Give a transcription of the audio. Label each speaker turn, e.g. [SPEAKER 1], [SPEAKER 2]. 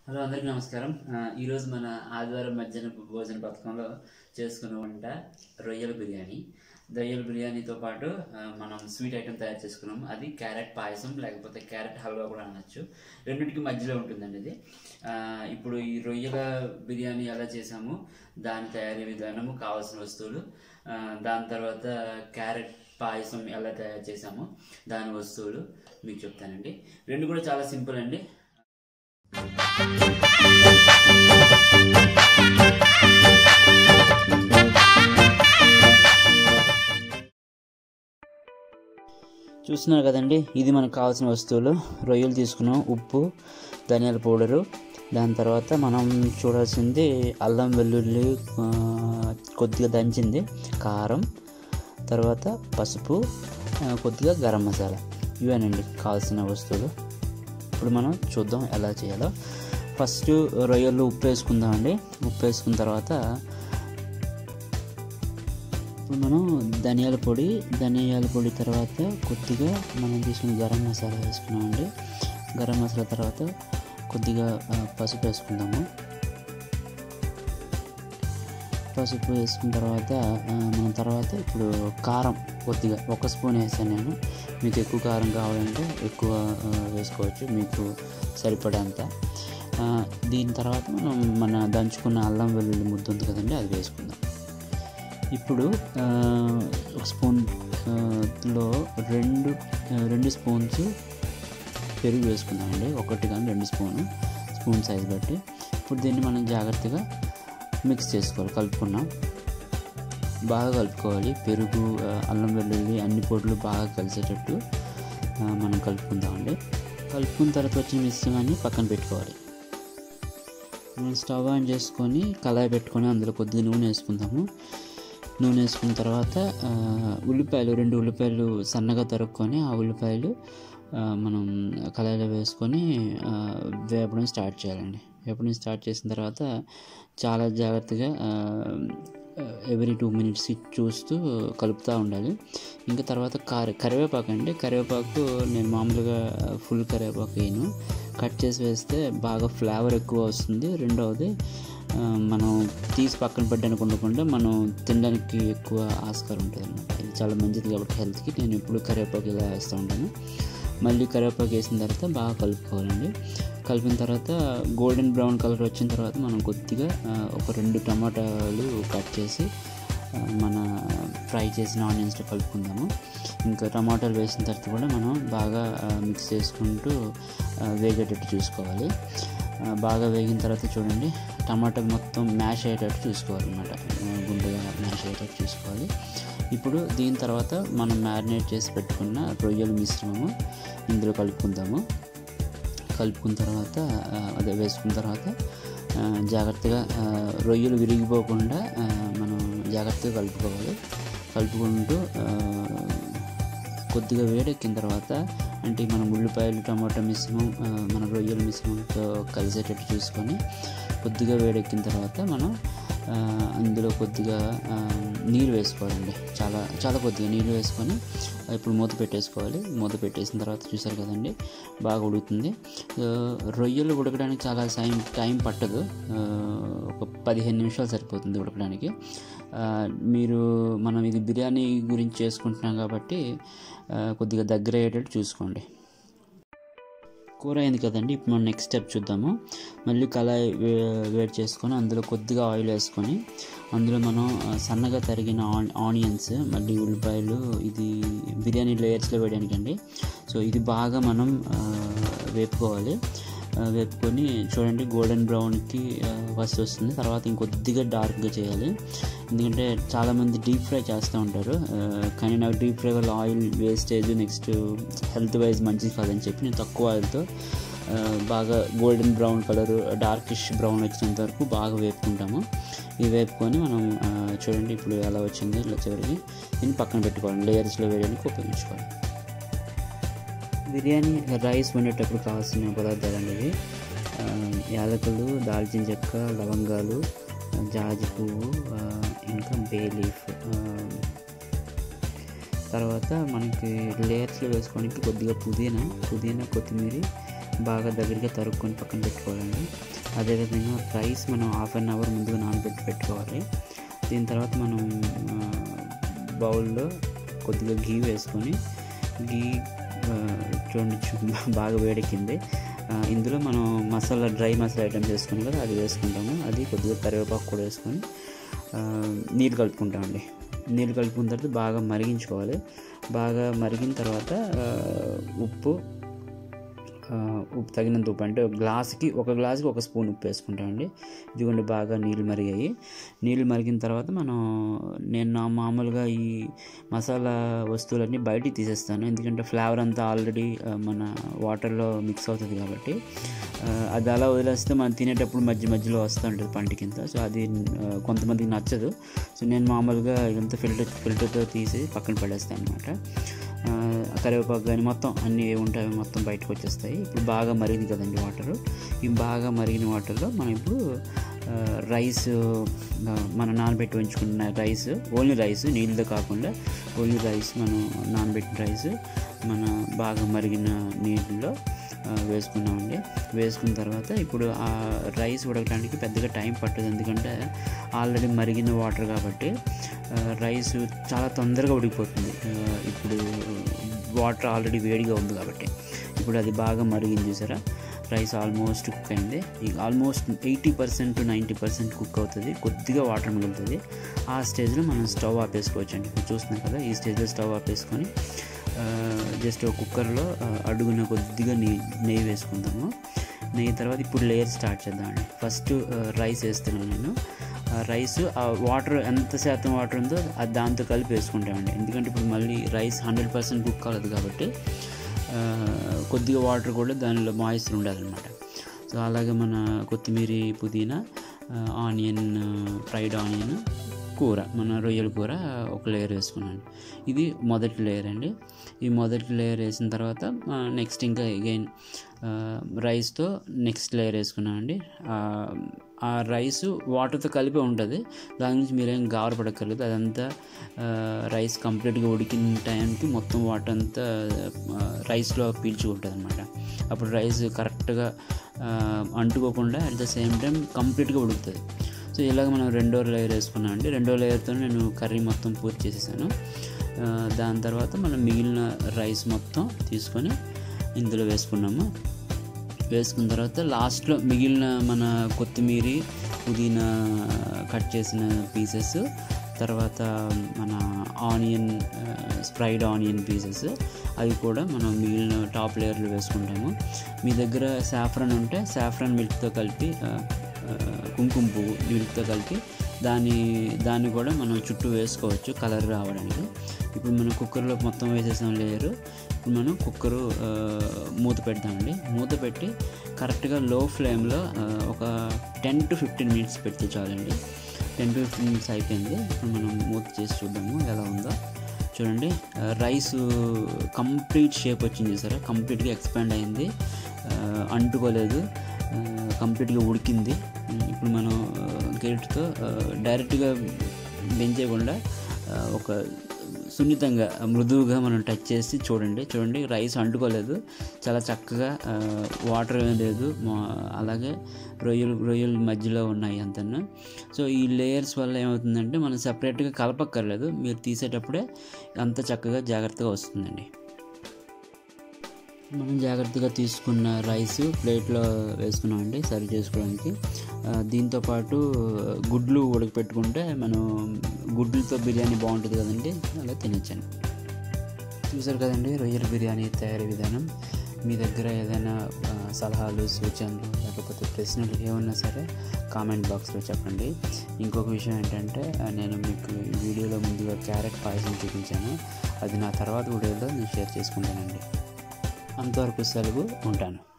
[SPEAKER 1] hello అందరికీ నమస్కారం ఆ, ఈరోజు మన ఆదివారం మధ్యాహ్న భోజన పథకంలో చేసుకున్న వంట రొయ్యల బిర్యానీ రొయ్యల బిర్యానీతో పాటు ఆ, మనం స్వీట్ ఐటెం తయారు చేసుకున్నాం అది క్యారెట్ పాయసం లేకపోతే క్యారెట్ హల్వా కూడా అనొచ్చు రెండింటికి మధ్యలో ఉంటుందండి ఇది ఆ, ఇప్పుడు ఈ రొయ్యల బిర్యానీ ఎలా చేసాము దాని తయారీ విధానము కావాల్సిన వస్తువులు ఆ, దాని తర్వాత క్యారెట్ పాయసం ఎలా తయారు చేసాము దాని వస్తువులు మీకు చెప్తానండి రెండు కూడా చాలా సింపుల్ అండి చూస్తున్నారు కదండి ఇది మనకు కావాల్సిన వస్తువులు రొయ్యలు తీసుకున్నాం ఉప్పు ధనియాల పౌడరు దాని తర్వాత మనం చూడాల్సింది అల్లం వెల్లుల్లి ఆ, కొద్దిగా దంచింది కారం తర్వాత పసుపు ఆ, కొద్దిగా గరం మసాలా ఇవేనండి కావాల్సిన వస్తువులు ఇప్పుడు మనం చూద్దాం ఎలా చేయాలో ఫస్ట్ రొయ్యలు ఉప్పు వేసుకుందామండి ఉప్పు వేసుకున్న తర్వాత ఇప్పుడు మనం ధనియాల పొడి ధనియాల పొడి తర్వాత కొద్దిగా మనం తీసుకున్న గరం మసాలా వేసుకున్నామండి గరం మసాలా తర్వాత కొద్దిగా ఆ, పసుపు వేసుకుందాము పసుపు వేసుకున్న తర్వాత ఆ, మనం తర్వాత ఇప్పుడు కారం కొద్దిగా ఒక స్పూన్ వేసాను నేను మీకు ఎక్కువ కారం కావాలంటే ఎక్కువ ఆ, వేసుకోవచ్చు మీకు సరిపడేంత ఆ, దీని తర్వాత మనం మన దంచుకున్న అల్లం వెల్లుల్లి ముద్ద ఉంది కదండి అది వేసుకుందాం ఇప్పుడు ఆ, ఒక స్పూన్ ఆ, లో రెండు ఆ, రెండు స్పూన్స్ పెరుగు వేసుకుందామండి ఒకటి కానీ రెండు స్పూను స్పూన్ సైజ్ బట్టి ఇప్పుడు దీన్ని మనం జాగ్రత్తగా మిక్స్ చేసుకోవాలి కలుపుకున్నాం బాగా కలుపుకోవాలి పెరుగు ఆ, అల్లం వెల్లుల్లి అన్ని పొడులు బాగా కలిసేటట్టు ఆ, మనం కలుపుకుందామండి కలుపుకున్న తర్వాత వచ్చిన మిశ్రమాన్ని పక్కన పెట్టుకోవాలి మనం స్టవ్ ఆన్ చేసుకొని కళాయి పెట్టుకొని అందులో కొద్దిగా నూనె వేసుకుందాము నూనె వేసుకున్న తర్వాత ఆ, ఉల్లిపాయలు రెండు ఉల్లిపాయలు సన్నగా తరుక్కొని ఆ ఉల్లిపాయలు ఆ, మనం కళాయిలో వేసుకొని ఆ, వేపడం స్టార్ట్ చేయాలండి వేపడం స్టార్ట్ చేసిన తర్వాత చాలా జాగ్రత్తగా ఎవ్రీ టూ మినిట్స్ చూస్తూ కలుపుతూ ఉండాలి ఇంకా తర్వాత కరి కరివేపాకు అండి కరివేపాకు నేను మామూలుగా ఫుల్ కరివేపాకు వేయను కట్ చేసి వేస్తే బాగా ఫ్లేవర్ ఎక్కువ వస్తుంది రెండవది ఆ, మనం తీసి పక్కన పెట్టడానికి ఉండకుండా మనం తినడానికి ఎక్కువ ఆస్కారం ఉంటుంది అనమాట ఇది చాలా మంచిది కాబట్టి హెల్త్కి నేను ఎప్పుడు కరివేపాకు ఇలా వేస్తూ ఉంటాను మళ్ళీ కరివేపాకు వేసిన తర్వాత బాగా కలుపుకోవాలండి కలిపిన తర్వాత గోల్డెన్ బ్రౌన్ కలర్ వచ్చిన తర్వాత మనం కొద్దిగా ఆ, ఒక రెండు టమాటాలు కట్ చేసి ఆ, మన ఫ్రై చేసిన ఆనియన్స్తో కలుపుకుందాము ఇంకా టమాటాలు వేసిన తర్వాత కూడా మనం బాగా ఆ, మిక్స్ చేసుకుంటూ ఆ, వేగేటట్టు చూసుకోవాలి ఆ, బాగా వేగిన తర్వాత చూడండి టమాటా మొత్తం మ్యాష్ అయ్యేటట్టు చూసుకోవాలి అనమాట గుండెగా మ్యాష్ అయ్యేటట్టు చూసుకోవాలి ఇప్పుడు దీని తర్వాత మనం మ్యారినేట్ చేసి పెట్టుకున్న రొయ్యల మిశ్రమము ఇందులో కలుపుకుందాము కలుపుకున్న తర్వాత ఆ, అదే వేసుకున్న తర్వాత ఆ, జాగ్రత్తగా ఆ, రొయ్యలు విరిగిపోకుండా ఆ, మనం జాగ్రత్తగా కలుపుకోవాలి కలుపుకుంటూ ఆ, కొద్దిగా వేడెక్కిన తర్వాత అంటే మనం ఉల్లిపాయలు టమాటా మిశ్రమం ఆ, మన రొయ్యల మిశ్రమంతో కలిసేటట్టు చూసుకొని కొద్దిగా వేడెక్కిన తర్వాత మనం ఆ, అందులో కొద్దిగా ఆ, నీళ్ళు వేసుకోవాలండి చాలా చాలా కొద్దిగా నీళ్ళు వేసుకొని ఇప్పుడు మూత పెట్టేసుకోవాలి మూత పెట్టేసిన తర్వాత చూసారు కదండి బాగా ఉడుకుతుంది ఆ, రొయ్యలు ఉడకడానికి చాలా టైం టైం పట్టదు ఆ, ఒక పదిహేను నిమిషాలు సరిపోతుంది ఉడకడానికి ఆ, మీరు మనం ఇది బిర్యానీ గురించి చేసుకుంటున్నాం కాబట్టి ఆ, కొద్దిగా దగ్గర అయ్యేటట్టు చూసుకోండి కూర అయింది కదండి ఇప్పుడు మనం నెక్స్ట్ స్టెప్ చూద్దాము మళ్ళీ కళాయి వే- వేడి చేసుకొని అందులో కొద్దిగా ఆయిల్ వేసుకొని అందులో మనం ఆ, సన్నగా తరిగిన ఆన్- ఆనియన్స్ మళ్ళీ ఉల్లిపాయలు ఇది బిర్యానీ లేయర్స్లో వేయడానికి అండి సో ఇది బాగా మనం ఆ, వేపుకోవాలి ఆ, వేపుకొని చూడండి గోల్డెన్ బ్రౌన్కి ఫస్ట్ వస్తుంది తర్వాత ఇంకొద్దిగా డార్క్గా చేయాలి ఎందుకంటే చాలామంది డీప్ ఫ్రై చేస్తూ ఉంటారు ఆ, కానీ నాకు డీప్ ఫ్రై వల్ల oil wastage next health wise మంచిది కాదని చెప్పి నేను తక్కువ ఆయిల్తో ఆ, బాగా golden brown colour darkish brown వచ్చేంత వరకు బాగా వేపుకుంటాము ఇది వేపుకొని మనం ఆ, చూడండి ఇప్పుడు ఎలా వచ్చింది ఇలా చివరికి దీన్ని పక్కన పెట్టుకోవాలి లేయర్స్లో వేయడానికి ఉపయోగించుకోవాలి బిర్యానీ రైస్ వండేటప్పుడు కావాల్సిన పదార్థాలు అనేవి ఆ, యాలకులు దాల్చిన చెక్క లవంగాలు జాజి పువ్వు ఆ, ఇంకా బే లీఫ్ తర్వాత మనకి లేయర్స్లో వేసుకోవడానికి కొద్దిగా పుదీనా పుదీనా కొత్తిమీర బాగా దగ్గరగా తరుక్కొని పక్కన పెట్టుకోవాలండి అదేవిధంగా రైస్ మనం హాఫ్ అన్ అవర్ ముందుగా నానబెట్టి పెట్టుకోవాలి దీని తర్వాత మనం బౌల్లో కొద్దిగా గీ వేసుకొని గీ ఆ, చూడండి చూ- బాగా వేడెక్కింది ఆ, ఇందులో మనం మసాలా డ్రై మసాలా ఐటమ్స్ వేసుకున్నాం కదా అది వేసుకుంటాము అది కొద్దిగా కరివేపాకు కూడా వేసుకొని ఆ, నీళ్ళు కలుపుకుంటామండి నీళ్ళు కలుపుకున్న తర్వాత బాగా మరిగించుకోవాలి బాగా మరిగిన తర్వాత ఆ, ఉప్పు ఆ, ఉప్పు తగినంత ఉప్పు అంటే ఒక గ్లాస్కి ఒక గ్లాస్కి ఒక స్పూన్ ఉప్పు వేసుకుంటామండి ఇదిగోండి బాగా నీళ్ళు మరిగాయి నీళ్ళు మరిగిన తర్వాత మనం నేను నా మామూలుగా ఈ మసాలా వస్తువులన్నీ బయటికి తీసేస్తాను ఎందుకంటే ఫ్లేవర్ అంతా ఆల్రెడీ మన వాటర్లో మిక్స్ అవుతుంది కాబట్టి ఆ, అది అలా వదిలేస్తే మనం తినేటప్పుడు మధ్య మధ్యలో వస్తూ ఉంటుంది పంట కింద సో అది ఆ, కొంతమందికి నచ్చదు సో నేను మామూలుగా ఇదంతా ఫిల్టర్ ఫిల్టర్తో తీసి పక్కన పడేస్తాను అనమాట కరివేపాకు కానీ మొత్తం అన్నీ ఏ ఉంటాయో మొత్తం బయటకు వచ్చేస్తాయి ఇప్పుడు బాగా మరిగింది కదండి వాటర్ ఈ బాగా మరిగిన వాటర్లో మనం ఇప్పుడు ఆ, రైస్ ఆ, మనం నానబెట్టి ఉంచుకున్న రైస్ ఓన్లీ రైస్ నీళ్ళతో కాకుండా ఓన్లీ రైస్ మనం నానబెట్టిన రైస్ మన బాగా మరిగిన నీళ్ళలో ఆ, వేసుకున్నామండి వేసుకున్న తర్వాత ఇప్పుడు ఆ రైస్ ఉడకడానికి పెద్దగా టైం పట్టదు ఎందుకంటే ఆల్రెడీ మరిగిన వాటర్ కాబట్టి ఆ, రైస్ చాలా తొందరగా ఉడికిపోతుంది ఆ, ఇప్పుడు వాటర్ ఆల్రెడీ వేడిగా ఉంది కాబట్టి ఇప్పుడు అది బాగా మరిగింది చూసారా రైస్ ఆల్మోస్ట్ కుక్ అయింది ఇక almost eighty percent to ninety percent cook అవుతుంది కొద్దిగా వాటర్ మిగులుతుంది ఆ స్టేజ్లో మనం స్టవ్ ఆపేసుకోవచ్చు అండి మీరు చూస్తున్నాం కదా ఈ స్టేజ్లో స్టవ్ ఆపేసుకొని జస్ట్ ఒక కుక్కర్లో ఆ, అడుగున కొద్దిగా నెయ్యి నెయ్యి వేసుకుందాము నెయ్యి తర్వాత ఇప్పుడు లేయర్ స్టార్ట్ చేద్దామండి ఫస్ట్ రైస్ వేస్తున్నాను నేను ఆ రైస్ ఆ వాటర్ ఎంత శాతం వాటర్ ఉందో అది దాంతో కలిపి వేసుకుంటామండి ఎందుకంటే ఇప్పుడు మళ్ళీ రైస్ హండ్రెడ్ పర్సెంట్ కుక్ కాలేదు కాబట్టి ఆ, కొద్దిగా వాటర్ కూడా దానిలో మాయిశ్చర్ ఉండాలన్నమాట సో అలాగే మన కొత్తిమీర పుదీనా ఆ, ఆనియన్ ఫ్రైడ్ ఆనియన్ కూర మన రొయ్యల కూర ఒక లేయర్ వేసుకున్నాను ఇది మొదటి లేయర్ అండి ఈ మొదటి లేయర్ వేసిన తర్వాత నెక్స్ట్ ఇంకా అగైన్ రైస్తో నెక్స్ట్ లేయర్ వేసుకున్నాను అండి ఆ రైస్ వాటర్తో కలిపి ఉంటుంది దాని గురించి మీరేం గావర పడక్కర్లేదు అదంతా ఆ, రైస్ కంప్లీట్గా ఉడికిన టైంకి మొత్తం వాటర్ అంతా ఆ, రైస్లో పీల్చుకుంటుంది అనమాట అప్పుడు రైస్ కరెక్ట్గా ఆ, అంటుకోకుండా అట్ ద సేమ్ టైం కంప్లీట్గా ఉడుకుతుంది సో ఇలాగ మనం రెండో లేయర్ వేసుకున్నాం అండి రెండో లేయర్తో నేను కర్రీ మొత్తం పూర్తి చేసేసాను ఆ, దాని తర్వాత మనం మిగిలిన రైస్ మొత్తం తీసుకొని ఇందులో వేసుకున్నాము వేసుకున్న తర్వాత లాస్ట్లో మిగిలిన మన కొత్తిమీర పుదీనా కట్ చేసిన పీసెస్ తర్వాత మన ఆనియన్ స్ప్రైడ్ ఆనియన్ పీసెస్ అవి కూడా మనం మిగిలిన టాప్ లేయర్లో వేసుకుంటాము మీ దగ్గర సాఫ్రన్ ఉంటే సాఫ్రన్ మిల్క్తో కలిపి ఆ, ఆ, కుంకుమ పువ్వు మిల్క్తో కలిపి దాన్ని దాన్ని కూడా మనం చుట్టూ వేసుకోవచ్చు కలర్ రావడానికి ఇప్పుడు మనం కుక్కర్లో మొత్తం వేసేసాం లేయరు ఇప్పుడు మనం కుక్కరు ఆ, మూత పెడతామండి మూత పెట్టి కరెక్ట్గా లో ఫ్లేమ్లో ఆ, ఒక టెన్ టు ఫిఫ్టీన్ మినిట్స్ పెడితే చాలండి టెన్ టు ఫిఫ్టీన్ మినిట్స్ అయిపోయింది ఇప్పుడు మనం మూత చేసి చూద్దాము ఎలా ఉందో చూడండి ఆ, రైస్ కంప్లీట్ షేప్ వచ్చింది చూసారా కంప్లీట్గా ఎక్స్పాండ్ అయింది ఆ, అంటుకోలేదు ఆ, కంప్లీట్గా ఉడికింది ఉమ్, ఇప్పుడు మనం గెరిట్తో డైరెక్ట్గా పెంచేయకుండా ఆ, ఒక సున్నితంగా మృదువుగా మనం టచ్ చేసి చూడండి చూడండి రైస్ అంటుకోలేదు చాలా చక్కగా ఆ, వాటర్ ఏం లేదు మా- అలాగే రొయ్యలు రొయ్యలు మధ్యలో ఉన్నాయి అంతను సో ఈ లేయర్స్ వల్ల ఏమవుతుందంటే మనం సపరేట్గా కలపక్కర్లేదు మీరు తీసేటప్పుడే అంత చక్కగా జాగ్రత్తగా వస్తుందండి మనం జాగ్రత్తగా తీసుకున్న రైస్ ప్లేట్లో వేసుకున్నామండి సర్వ్ చేసుకోవడానికి ఆ, దీంతో పాటు గుడ్లు ఉడకపెట్టుకుంటే మనం గుడ్లతో బిర్యానీ బాగుంటుంది కదండి అలా తినొచ్చండి చూసారు కదండి రొయ్యల బిర్యానీ తయారీ విధానం మీ దగ్గర ఏదైనా ఆ, సలహాలు సూచనలు లేకపోతే ప్రశ్నలు ఏమన్నా సరే కామెంట్ బాక్స్లో చెప్పండి ఇంకొక విషయం ఏంటంటే ఆ, నేను మీకు ఈ వీడియోలో ముందుగా క్యారెట్ పాయసం చూపించాను అది నా తర్వాత వీడియోలో నేను షేర్ చేసుకుంటానండి అంతవరకు సెలవు ఉంటాను